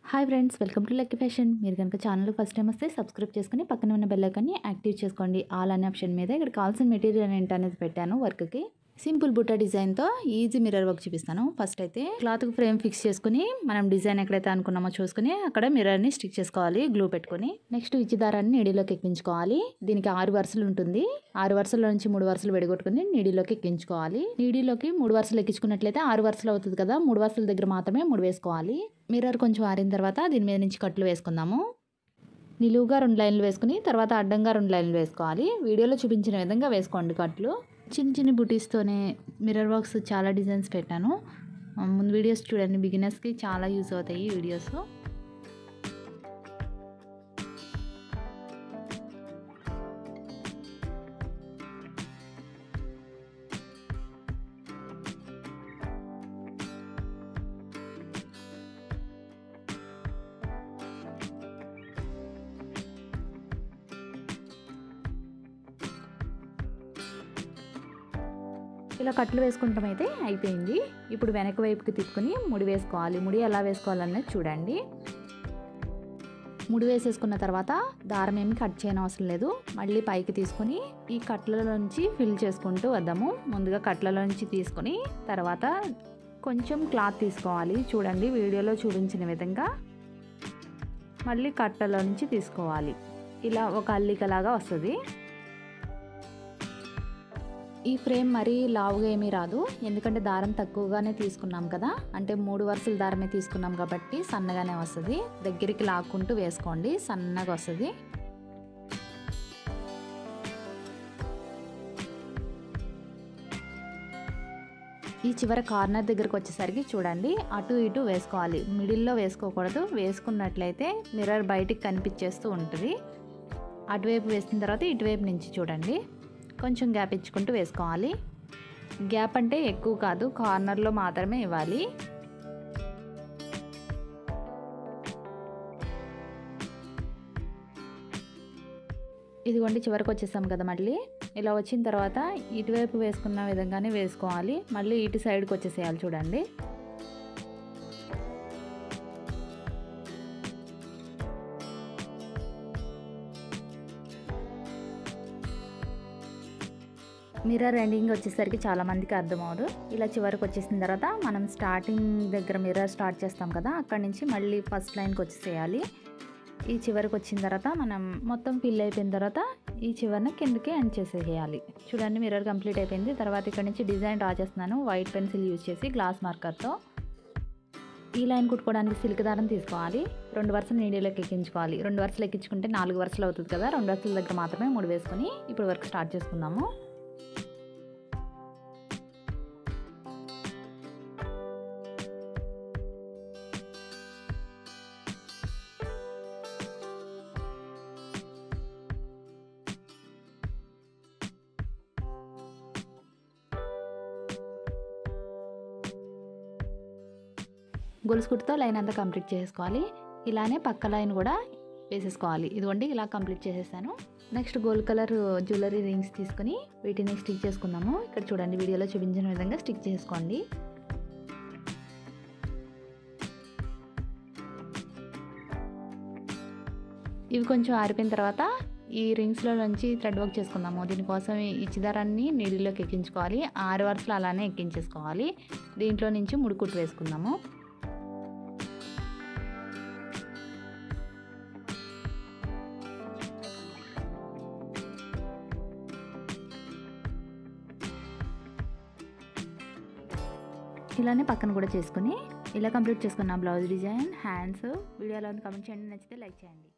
hi friends welcome to lucky fashion మీరు కనుక channel first time వస్తే సబ్స్క్రైబ్ చేసుకుని పక్కన ఉన్న బెల్ ఐకాన్ని యాక్టివ్ చేసుకోండి ఆల్ అనే ఆప్షన్ మీద ఇక్కడ కావాల్సిన మెటీరియల్ ఏంటనేది పెట్టాను వర్క్కి సింపుల్ బుట్ట డిజైన్తో ఈజీ మిర్రర్ వర్క్ చూపిస్తాను ఫస్ట్ అయితే క్లాత్కి ఫ్రేమ్ ఫిక్స్ చేసుకుని మనం డిజైన్ ఎక్కడైతే అనుకున్నామో చూసుకుని అక్కడ మిర్రర్ని స్టిక్ చేసుకోవాలి గ్లూ పెట్టుకొని నెక్స్ట్ ఇచ్చి దారాన్ని నీడిలోకి ఎక్కించుకోవాలి దీనికి ఆరు వరుసలు ఉంటుంది ఆరు వరుసల నుంచి మూడు వరుసలు విడగొట్టుకుని నీడిలోకి ఎక్కించుకోవాలి నీడిలోకి మూడు వరుసలు ఎక్కించుకున్నట్లయితే ఆరు వరుసలు అవుతుంది కదా మూడు వరుసల దగ్గర మాత్రమే మూడు వేసుకోవాలి మిర్రర్ కొంచెం ఆరిన తర్వాత దీని మీద నుంచి కట్లు వేసుకుందాము నిలువుగా రెండు లైన్లు వేసుకుని తర్వాత అడ్డంగా రెండు లైన్లు వేసుకోవాలి వీడియోలో చూపించిన విధంగా వేసుకోండి కట్లు చిన్న చిన్న బుటీస్తోనే మిర్రర్ వర్క్స్ చాలా డిజైన్స్ పెట్టాను ముందు వీడియోస్ చూడండి బిగినర్స్కి చాలా యూస్ అవుతాయి ఈ వీడియోస్ ఇలా కట్లు వేసుకుంటాం అయితే అయిపోయింది ఇప్పుడు వెనక వైపుకి తిప్పుకొని ముడి వేసుకోవాలి ముడి ఎలా వేసుకోవాలనేది చూడండి ముడి వేసేసుకున్న తర్వాత దారం ఏమి కట్ చేయని అవసరం లేదు మళ్ళీ పైకి తీసుకొని ఈ కట్లలో నుంచి ఫిల్ చేసుకుంటూ వద్దాము ముందుగా కట్లలో నుంచి తీసుకొని తర్వాత కొంచెం క్లాత్ తీసుకోవాలి చూడండి వీడియోలో చూపించిన విధంగా మళ్ళీ కట్టలో నుంచి తీసుకోవాలి ఇలా ఒక అల్లికలాగా వస్తుంది ఈ ఫ్రేమ్ మరీ లావుగా ఏమీ రాదు ఎందుకంటే దారం తక్కువగానే తీసుకున్నాం కదా అంటే మూడు వరుసల దారమే తీసుకున్నాం కాబట్టి సన్నగానే వస్తుంది దగ్గరికి లాక్కుంటూ వేసుకోండి సన్నగా వస్తుంది ఈ చివరి కార్నర్ దగ్గరకు వచ్చేసరికి చూడండి అటు ఇటు వేసుకోవాలి మిడిల్లో వేసుకోకూడదు వేసుకున్నట్లయితే మిర్రర్ బయటికి కనిపించేస్తూ ఉంటుంది అటువైపు వేసిన తర్వాత ఇటువైపు నుంచి చూడండి కొంచెం గ్యాప్ ఇచ్చుకుంటూ వేసుకోవాలి గ్యాప్ అంటే ఎక్కువ కాదు కార్నర్లో మాత్రమే ఇవ్వాలి ఇదిగోండి చివరికి వచ్చేసాం కదా మళ్ళీ ఇలా వచ్చిన తర్వాత ఇటువైపు వేసుకున్న విధంగానే వేసుకోవాలి మళ్ళీ ఇటు సైడ్కి వచ్చేసేయాలి చూడండి మిర్రర్ ఎండింగ్ వచ్చేసరికి చాలా మందికి అర్థమవదు ఇలా చివరికి వచ్చేసిన తర్వాత మనం స్టార్టింగ్ దగ్గర మిర్రర్ స్టార్ట్ చేస్తాం కదా అక్కడి నుంచి మళ్ళీ ఫస్ట్ లైన్కి వచ్చేసేయాలి ఈ చివరికి వచ్చిన తర్వాత మనం మొత్తం ఫిల్ అయిపోయిన తర్వాత ఈ చివరిని కిందకి ఎండ్ చేసేయాలి చూడండి మిర్రర్ కంప్లీట్ అయిపోయింది తర్వాత ఇక్కడ నుంచి డిజైన్ డ్రా చేస్తున్నాను వైట్ పెన్సిల్ యూజ్ చేసి గ్లాస్ మార్కర్తో ఈ లైన్ కుట్టుకోవడానికి సిల్క్ దారం తీసుకోవాలి రెండు వరుసలు నీడిలోకి ఎక్కించుకోవాలి రెండు వరుసలు ఎక్కించుకుంటే నాలుగు వరుసలు అవుతుంది కదా రెండు వరుసల దగ్గర మాత్రమే మూడు వేసుకొని ఇప్పుడు వర్క్ స్టార్ట్ చేసుకుందాము గొలుసు కుట్టుతో లైన్ అంతా కంప్లీట్ చేసుకోవాలి ఇలానే పక్క లైన్ కూడా వేసేసుకోవాలి ఇదిగోండి ఇలా కంప్లీట్ చేసేసాను next gold colour jewellery rings తీసుకుని వీటిని స్టిక్ చేసుకుందాము ఇక్కడ చూడండి వీడియోలో చూపించిన విధంగా స్టిక్ చేసుకోండి ఇవి కొంచెం ఆరిపోయిన తర్వాత ఈ రింగ్స్లో నుంచి థ్రెడ్ వర్క్ చేసుకుందాము దీనికోసం ఇచ్చిదారాన్ని నీడిలోకి ఎక్కించుకోవాలి ఆరు వరుసలు అలానే ఎక్కించేసుకోవాలి దీంట్లో నుంచి ముడుకుట్టు వేసుకుందాము ఇలానే పక్కన కూడా చేసుకుని ఇలా కంప్లీట్ చేసుకున్న బ్లౌజ్ డిజైన్ హ్యాండ్స్ వీడియోలో కమెంట్ చేయండి నచ్చితే లైక్ చేయండి